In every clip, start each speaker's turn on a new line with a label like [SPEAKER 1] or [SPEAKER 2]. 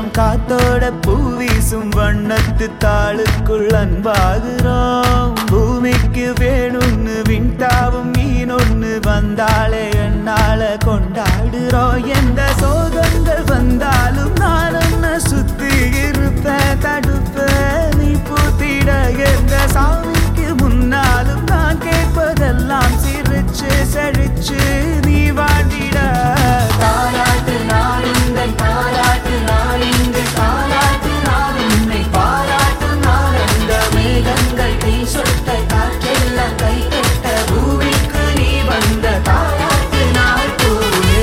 [SPEAKER 1] இளம் காத்தோட பூ வீசும் வண்ணத்து தாளுக்குள் அன்பாகிறோம் பூமிக்கு வேணும்னு விண்டாவும் மீனொன்னு வந்தாலே என்னால கொண்டாடுறோம் எந்த சோகங்கள் வந்தாலும் நான் உன்னை சுத்தி இருப்பேன் தடுப்பேன் நீ பூத்திட எந்த சாமிக்கு முன்னாலும் நான் கேட்பதெல்லாம் சிரிச்சு செழிச்சு நீ வாழ்ந்திட தாராட்டு நாளுங்கள் தாராட்டு நாளிங்கு தாராட்டு நாள் உன்னை பாராட்டு நாள் அந்த மேகங்கள் நீ சொட்ட காற்றெல்லாம் கை கட்ட பூமிக்கு நீ வந்த தாராட்டு நாள் பூவே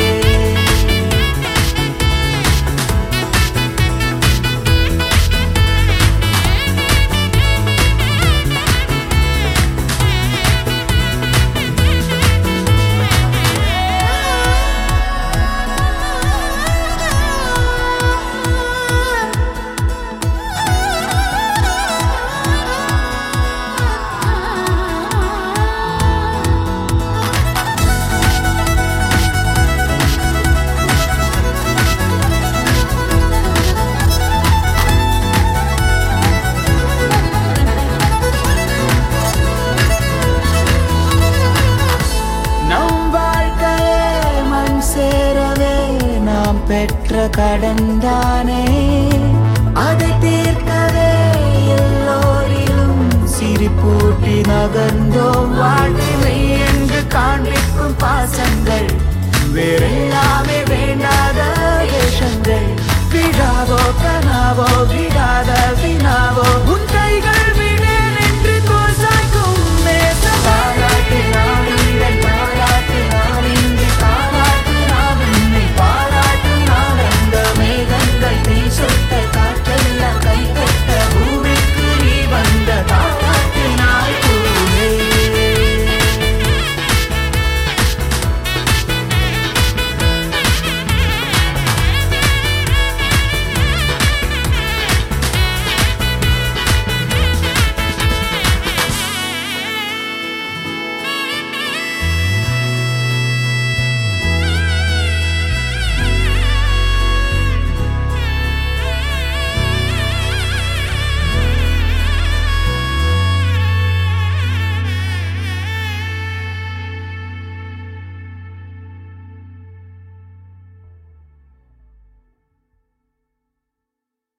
[SPEAKER 1] நம் வாழ்க்கையே மண் சேரவே நாம் பெற்ற கடன்தானே அதை தீர்க்கவே எல்லோரிலும் சிரிப்பூட்டி நகர்ந்தோம் வாழ்வை என்று காண்பிக்கும் பாசங்கள் வேறெல்லாமே வேண்டாத